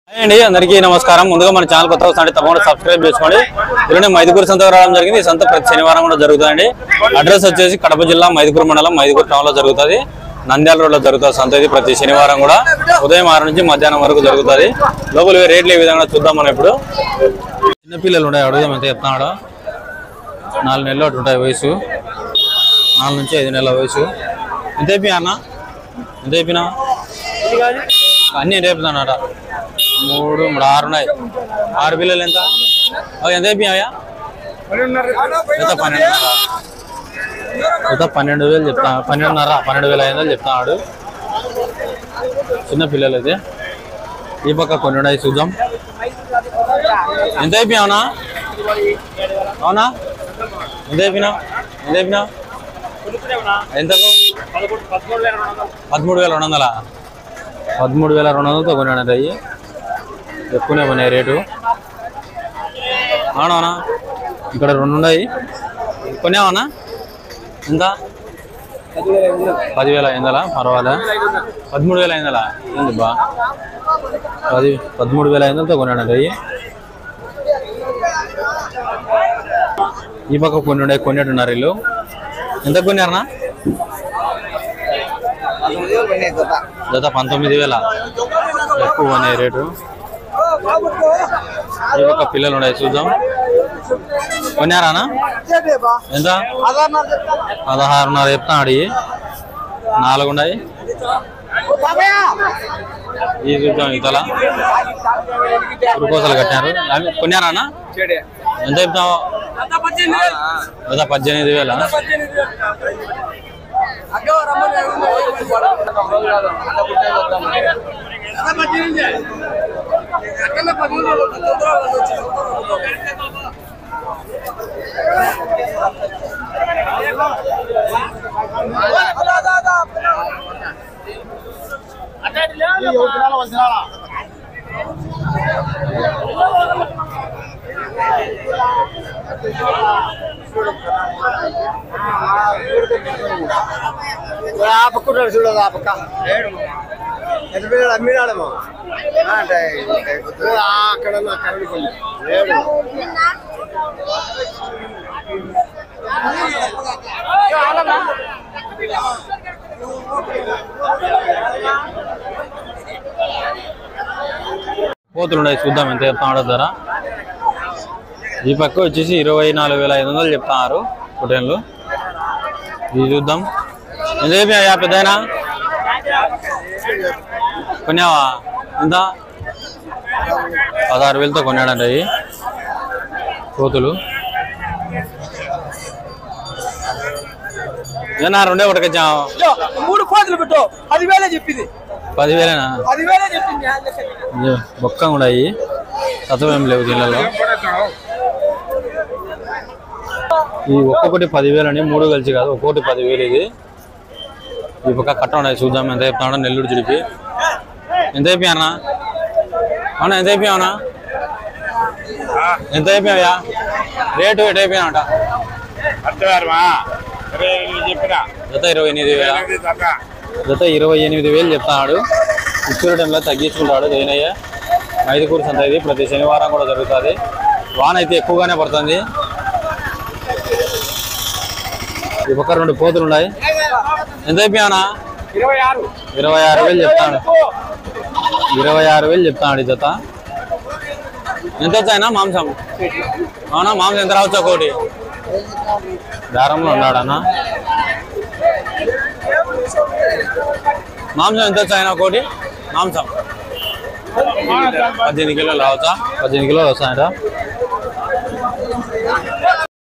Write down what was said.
hi అండి అందరికీ నమస్కారం ముందుగా మన ఛానల్ కొత్త వస్తుంటే తప్పకుండా సబ్స్క్రైబ్ చేసుకోండి ఈరోజు మైదుకూరు సంతకు రావడం జరిగింది ఈ సంత ప్రతి శనివారం కూడా జరుగుతుందండి అడ్రస్ వచ్చేసి కడప జిల్లా మైదుకూరు మండలం మైదుకూరు టౌన్ లో జరుగుతుంది నంద్యాల రోడ్ లో జరుగుతుంది సంత ఇది ప్రతి శనివారం కూడా ఉదయం ఆరు నుంచి మధ్యాహ్నం వరకు జరుగుతుంది లోపల రేట్లు ఏ విధంగా చూద్దాం మనం ఇప్పుడు చిన్నపిల్లలు ఉన్నాయి అడుగుదాం ఎంత చెప్తున్నాడు నాలుగు నెలలు అటు ఉంటాయి వయసు నాలుగు నుంచి ఐదు నెలల వయసు ఎంత అయిపోయా అన్న ఎంత అయిపోయినా అన్నీ రేపుతానట మూడు మూడు ఆరు ఉన్నాయి ఆరు పిల్లలు ఎంత అవి ఎంత అయిపోయాయా ఎంత పన్నెండున్నర ఎంత పన్నెండు వేలు చెప్తా పన్నెండున్నర పన్నెండు వేల ఐదు వందలు చెప్తున్నాడు చిన్న పిల్లలు అయితే ఈ పక్క కొన్ని ఉన్నాయి చూద్దాం ఎంత అయిపోయావునా అవునా ఎంత అయిపోయినా ఎంత అయిపోయినా ఎంతకు పదమూడు వేల రెండు వందలా పదమూడు వేల రెండు వందలతో కొన్నాడు అయ్యి ఎక్కువనే ఉన్నాయి రేటు అవునవునా ఇక్కడ రెండు ఉన్నాయి కొన్నావనా ఎంత పదివేల ఐదులా పర్వాలే పదమూడు వేల ఐదులా ఏంది బా పది పదమూడు వేల ఐదులతో కొన్నాడు అయ్యి ఈ పక్క కొన్ని ఉన్నాయి కొనేట్టున్నారు వీళ్ళు ఎంత కొన్నారనా జత పంతొమ్మిది వేల ఎక్కువ ఉన్నాయి రేటు ఈ పక్క పిల్లలు ఉన్నాయి చూద్దాం కొన్నారానా ఎంత పదహారున్నర చెప్తాడు ఇవి నాలుగు ఉన్నాయి ఈ చూద్దాం ఇతల ఉరుకోసలు కట్టారు అవి కొన్నారానా ఎంత చెప్తావు జత పద్దెనిమిది వేల ఆ పక్క ఉన్నాడు చూడదు ఆ పక్క ఎంత పిల్లలు అమ్మినాడేమో అంటే అక్కడ ఉన్న అక్కడ కొన్ని లేడు కోతులు ఉన్నాయి చూద్దాం ఎంత చెప్తాడో ధర ఈ పక్క వచ్చేసి ఇరవై నాలుగు వేల ఐదు వందలు చెప్తున్నారు పొటేన్లు ఇది చూద్దాం ఎంత చెప్పినా పెద్దయినా కొన్నావా ఎంత పదహారు వేలతో కొన్నాడంట అవి కోతులు ఏనా రెండే ఒకటికొచ్చావు మూడు కోతులు పెట్టు పదివేలే చెప్పింది పదివేలేనా పదివేలే చెప్పింది ఇయ్యో, బొక్క కూడా అయ్యి సత్వం లేవు దీనిలో ఈ ఒక్కొక్కటి పదివేలు అని మూడు కలిసి కాదు ఒక్కొక్కటి పదివేలు ఇది ఈ పక్క కట్ట ఉన్నాయి చూద్దాం ఎంత చెప్తాడో నెల్లూరు జిడిపి ఎంత అయిపోయానా అవునా ఎంత అయిపోయావునా ఎంత అయిపోయావా రేటు ఎటు అయిపోయానంట అర్థవారమా ఇరవై ఎనిమిది చెప్పిన జత ఇరవై ఎనిమిది వేల జత ఇరవై ఎనిమిది వేలు చెప్తాడు ఇచ్చూరు టైంలో తగ్గించుకుంటాడు దేనయ్య మైదుకూరు సంత ఇది ప్రతి శనివారం కూడా జరుగుతుంది వాన అయితే ఎక్కువగానే పడుతుంది ఈ పక్క రెండు పోతులు ఉన్నాయి ఎంత అయిపోయానా ఇరవై ఆరు ఇరవై ఆరు వేలు చెప్తాడు ఇరవై ఆరు వేలు చెప్తాడు ఈ జత ఎంత వచ్చాయినా మాంసం అవునా మాంసం ఎంత రావచ్చు ఒకటి దారంలో ఉన్నాడన్నా మాంసం ఎంత వచ్చాయినా ఒకటి మాంసం పద్దెనిమిది కిలోలు రావచ్చా పద్దెనిమిది కిలోలు వస్తాయట